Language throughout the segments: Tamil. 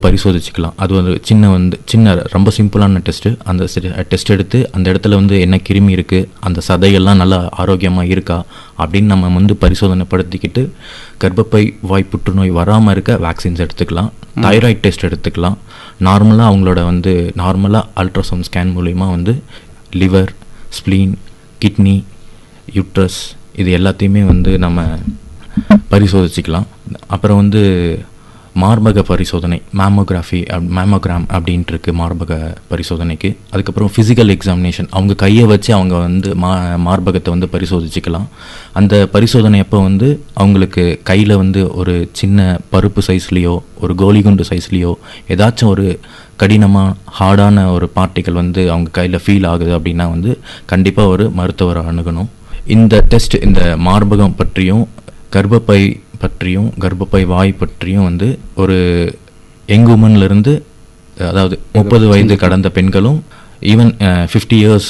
பரிசோதிச்சுக்கலாம் அது வந்து சின்ன வந்து சின்ன ரொம்ப சிம்பிளான டெஸ்ட்டு அந்த டெஸ்ட் எடுத்து அந்த இடத்துல வந்து என்ன கிருமி இருக்குது அந்த சதையெல்லாம் நல்லா ஆரோக்கியமாக இருக்கா அப்படின்னு நம்ம வந்து பரிசோதனைப்படுத்திக்கிட்டு கர்ப்பப்பை வாய் புற்றுநோய் வராமல் இருக்க வேக்சின்ஸ் எடுத்துக்கலாம் தைராய்டு டெஸ்ட் எடுத்துக்கலாம் நார்மலாக அவங்களோட வந்து நார்மலாக அல்ட்ராசவுண்ட் ஸ்கேன் மூலிமா வந்து லிவர் ஸ்ப்ளீன் கிட்னி யூட்ரஸ் இது எல்லாத்தையுமே வந்து நம்ம பரிசோதிச்சுக்கலாம் அப்புறம் வந்து மார்பக பரிசோதனை மேமோகிராஃபி மேமோகிராம் அப்படின்ட்டு இருக்கு மார்பக பரிசோதனைக்கு அதுக்கப்புறம் ஃபிசிக்கல் எக்ஸாமினேஷன் அவங்க கையை வச்சு அவங்க வந்து மா மார்பகத்தை வந்து பரிசோதிச்சுக்கலாம் அந்த பரிசோதனை அப்போ வந்து அவங்களுக்கு கையில் வந்து ஒரு சின்ன பருப்பு சைஸ்லேயோ ஒரு கோலிகுண்டு சைஸ்லேயோ ஏதாச்சும் ஒரு கடினமாக ஹார்டான ஒரு பார்ட்டிகள் வந்து அவங்க கையில் ஃபீல் ஆகுது அப்படின்னா வந்து கண்டிப்பாக ஒரு மருத்துவரை அணுகணும் இந்த டெஸ்ட் இந்த மார்பகம் பற்றியும் கர்ப்பப்பை பற்றியும் கர்ப்பப்பை வாய் பற்றியும் வந்து ஒரு யங் இருந்து அதாவது முப்பது வயது கடந்த பெண்களும் ஈவன் ஃபிஃப்டி இயர்ஸ்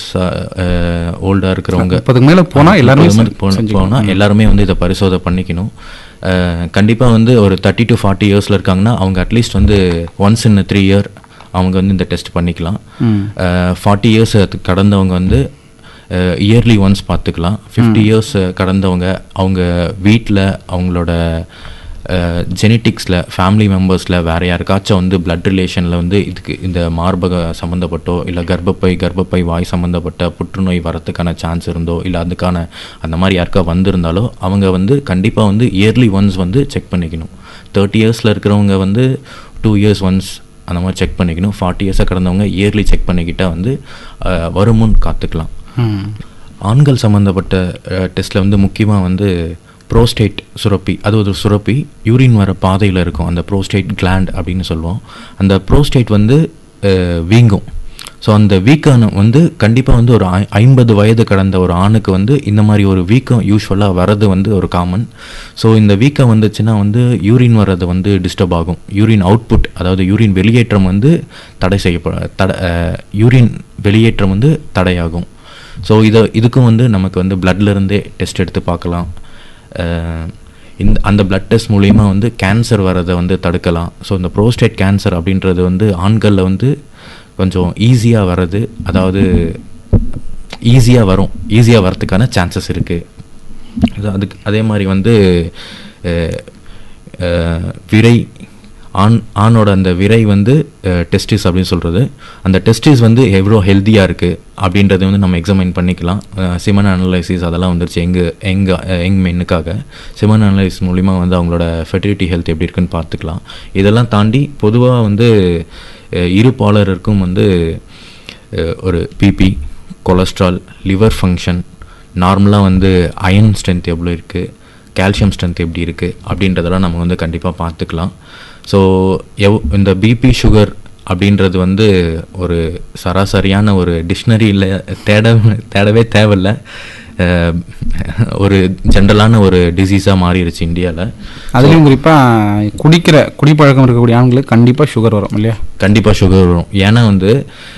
ஓல்டாக இருக்கிறவங்க முப்பதுக்கு மேல போனா எல்லாருமே முப்பது மேல போன- போனா எல்லாருமே வந்து இதை பரிசோதனை பண்ணிக்கணும் கண்டிப்பாக வந்து ஒரு தேர்ட்டி டு ஃபார்ட்டி இயர்ஸில் இருக்காங்கன்னா அவங்க அட்லீஸ்ட் வந்து ஒன்ஸ் இன் த்ரீ இயர் அவங்க வந்து இந்த டெஸ்ட் பண்ணிக்கலாம் ஃபார்ட்டி இயர்ஸ் கடந்தவங்க வந்து இயர்லி ஒன்ஸ் பார்த்துக்கலாம் ஃபிஃப்டி இயர்ஸ் கடந்தவங்க அவங்க வீட்டில் அவங்களோட ஜெனட்டிக்ஸில் ஃபேமிலி மெம்பர்ஸில் வேறு யாருக்காச்சும் வந்து பிளட் ரிலேஷனில் வந்து இதுக்கு இந்த மார்பக சம்மந்தப்பட்டோ இல்லை கர்ப்பப்பை கர்ப்பப்பை வாய் சம்மந்தப்பட்ட புற்றுநோய் வரத்துக்கான சான்ஸ் இருந்தோ இல்லை அதுக்கான அந்த மாதிரி யாருக்கா வந்திருந்தாலோ அவங்க வந்து கண்டிப்பாக வந்து இயர்லி ஒன்ஸ் வந்து செக் பண்ணிக்கணும் தேர்ட்டி இயர்ஸில் இருக்கிறவங்க வந்து டூ இயர்ஸ் ஒன்ஸ் அந்த மாதிரி செக் பண்ணிக்கணும் ஃபார்ட்டி இயர்ஸாக கடந்தவங்க இயர்லி செக் பண்ணிக்கிட்டால் வந்து அஹ், வருமுன் காத்துக்கலாம் ம். ஆண்கள் சம்மந்தப்பட்ட டெஸ்ட்டில் வந்து முக்கியமாக வந்து ப்ரோஸ்டேட் சுரப்பி அது ஒரு சுரப்பி யூரின் வர பாதையில் இருக்கும் அந்த ப்ரோஸ்டேட் கிளாண்ட் அப்படின்னு சொல்லுவோம் அந்த ப்ரோஸ்டேட் வந்து அஹ், வீங்கும் ஸோ அந்த வீக்கம் வந்து கண்டிப்பாக வந்து ஒரு ஐ- ஐம்பது வயது கடந்த ஒரு ஆணுக்கு வந்து இந்த மாதிரி ஒரு வீக்கம் யூஸ்வலாக வர்றது வந்து ஒரு காமன் ஸோ இந்த வீக்கம் வந்துச்சுன்னா வந்து யூரின் வர்றது வந்து டிஸ்டர்ப் ஆகும் யூரின் அவுட்புட் அதாவது யூரின் வெளியேற்றம் வந்து தடை செய்யப்பட தடை யூரின் வெளியேற்றம் வந்து தடையாகும் ஸோ இதை இதுக்கும் வந்து நமக்கு வந்து bloodல இருந்தே டெஸ்ட் எடுத்து பார்க்கலாம் அஹ் இந்த அந்த பிளட் டெஸ்ட் மூலிமா வந்து கேன்சர் வரதை வந்து தடுக்கலாம் ஸோ இந்த ப்ரோஸ்டேட் கேன்சர் அப்படின்றது வந்து ஆண்களில் வந்து கொஞ்சம் ஈஸியாக வர்றது அதாவது ஈஸியாக வரும் ஈஸியாக வரதுக்கான சான்சஸ் இருக்குது அதுக்கு அதே மாதிரி வந்து அஹ், அஹ், விரை ஆண் ஆணோட அந்த விரை வந்து டெஸ்டிஸ் அப்படின்னு சொல்கிறது அந்த டெஸ்டிஸ் வந்து எவ்வளோ ஹெல்த்தியாக இருக்குது அப்படின்றத வந்து நம்ம எக்ஸாமைன் பண்ணிக்கலாம் சிமன் அனலைசிஸ் அதெல்லாம் வந்துருச்சு எங்க எங்க எங் மென்னுக்காக சிமன் அனலைசிஸ் மூலிமா வந்து அவங்களோட ஃபெர்டிலிட்டி ஹெல்த் எப்படி இருக்குன்னு பார்த்துக்கலாம் இதெல்லாம் தாண்டி பொதுவாக வந்து அஹ், இரு பாலருக்கும் வந்து அஹ், ஒரு பிபி கொலஸ்ட்ரால் லிவர் ஃபங்க்ஷன் நார்மலாக வந்து அயன் ஸ்ட்ரென்த் எவ்வளோ இருக்குது கால்சியம் ஸ்ட்ரென்த் எப்படி இருக்குது அப்படின்றதெல்லாம் நம்ம வந்து கண்டிப்பாக பார்த்துக்கலாம் ஸோ எவ் இந்த பிபி சுகர் அப்படின்றது வந்து ஒரு சராசரியான ஒரு டிக்ஷனரியில் தேட தேடவே தேவையில்ல அஹ், ஒரு ஜென்ரலான ஒரு டிசீஸாக மாறிடுச்சு இந்தியாவில் அதுலயும் குறிப்பா குடிக்கிற குடிப்பழக்கம் இருக்கக்கூடிய ஆண்களுக்கு கண்டிப்பா சுகர் வரும் இல்லையா கண்டிப்பாக சுகர் வரும் ஏன்னா வந்து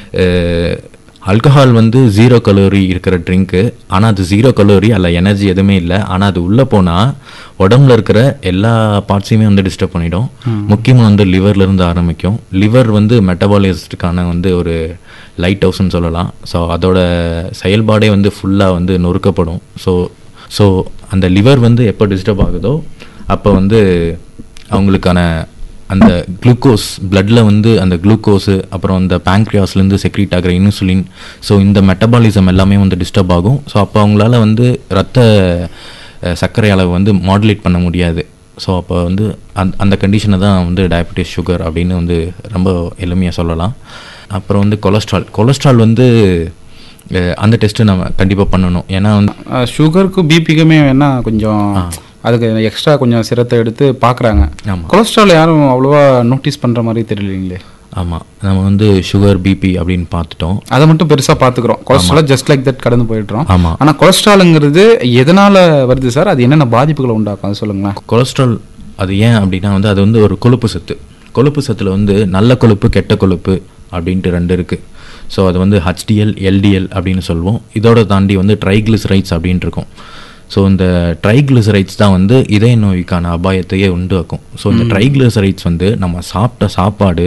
ஆல்கஹால் வந்து ஜீரோ கலோரி இருக்கிற ட்ரிங்க்கு ஆனால் அது ஜீரோ கலோரி அல்ல எனர்ஜி எதுவுமே இல்லை ஆனால் அது உள்ளே போனால் உடம்புல இருக்கிற எல்லா பார்ட்ஸையுமே வந்து டிஸ்டர்ப் பண்ணிடும் முக்கியமாக வந்து liverல இருந்து ஆரம்பிக்கும் லிவர் வந்து மெட்டபாலிசத்துக்கான வந்து ஒரு லைட் ஹவுஸ்னு சொல்லலாம் ஸோ அதோட செயல்பாடே வந்து ஃபுல்லாக வந்து நொறுக்கப்படும் ஸோ ஸோ அந்த லிவர் வந்து எப்போ டிஸ்டர்ப் ஆகுதோ அப்போ வந்து அவங்களுக்கான அந்த குளுக்கோஸ் பிளட்டில் வந்து அந்த குளுக்கோஸு அப்புறம் அந்த பேங்க்ரியாஸ்லேருந்து செக்ரீட் ஆகிற இன்சுலின் ஸோ இந்த மெட்டபாலிசம் எல்லாமே வந்து டிஸ்டர்ப் ஆகும் ஸோ அப்போ அவங்களால வந்து ரத்த அஹ், சர்க்கரை அளவு வந்து மாடுலேட் பண்ண முடியாது ஸோ அப்போ வந்து அந்த அந்த கண்டிஷனை தான் வந்து டயபெட்டிஸ் சுகர் அப்படின்னு வந்து ரொம்ப எளிமையாக சொல்லலாம் அப்புறம் வந்து கொலஸ்ட்ரால் கொலஸ்ட்ரால் வந்து அஹ், அந்த டெஸ்ட்டு நம்ம கண்டிப்பாக பண்ணணும் ஏன்னா வந்து சுகருக்கும் பிபிக்குமே வேணா கொஞ்சம் அதுக்கு எக்ஸ்ட்ரா கொஞ்சம் சிரத்தை எடுத்து பார்க்குறாங்க ஆமா. கொலஸ்ட்ரால் யாரும் அவ்வளோவா நோட்டீஸ் பண்ணுற மாதிரி தெரியலீங்களே ஆமாம் நம்ம வந்து சுகர் பிபி அப்படின்னு பார்த்துட்டோம் அதை மட்டும் பெருசா பார்த்துக்கிறோம் கொலஸ்ட்ரால் ஜஸ்ட் லைக் தட் கடந்து போயிடுறோம் ஆமாம் ஆனா கொலஸ்ட்ராலுங்கிறது எதனால வருது சார் அது என்னென்ன பாதிப்புகளை உண்டாக்கும் அது சொல்லுங்களேன் கொலஸ்ட்ரால் அது ஏன் அப்படின்னா வந்து அது வந்து ஒரு கொழுப்பு சத்து கொழுப்பு சத்தில் வந்து நல்ல கொழுப்பு கெட்ட கொழுப்பு அப்படின்ட்டு ரெண்டு இருக்குது ஸோ அது வந்து ஹச்டிஎல் எல்டிஎல் அப்படின்னு சொல்லுவோம் இதோட தாண்டி வந்து ட்ரைக்ளிசரைட்ஸ் அப்படின்ட்டு இருக்கும் ஸோ இந்த ட்ரைக்ளிசரைட்ஸ் தான் வந்து இதய நோய்க்கான அபாயத்தையே உண்டாக்கும் ஸோ இந்த ட்ரைக்ளிசரைட்ஸ் வந்து நம்ம சாப்பிட்ட சாப்பாடு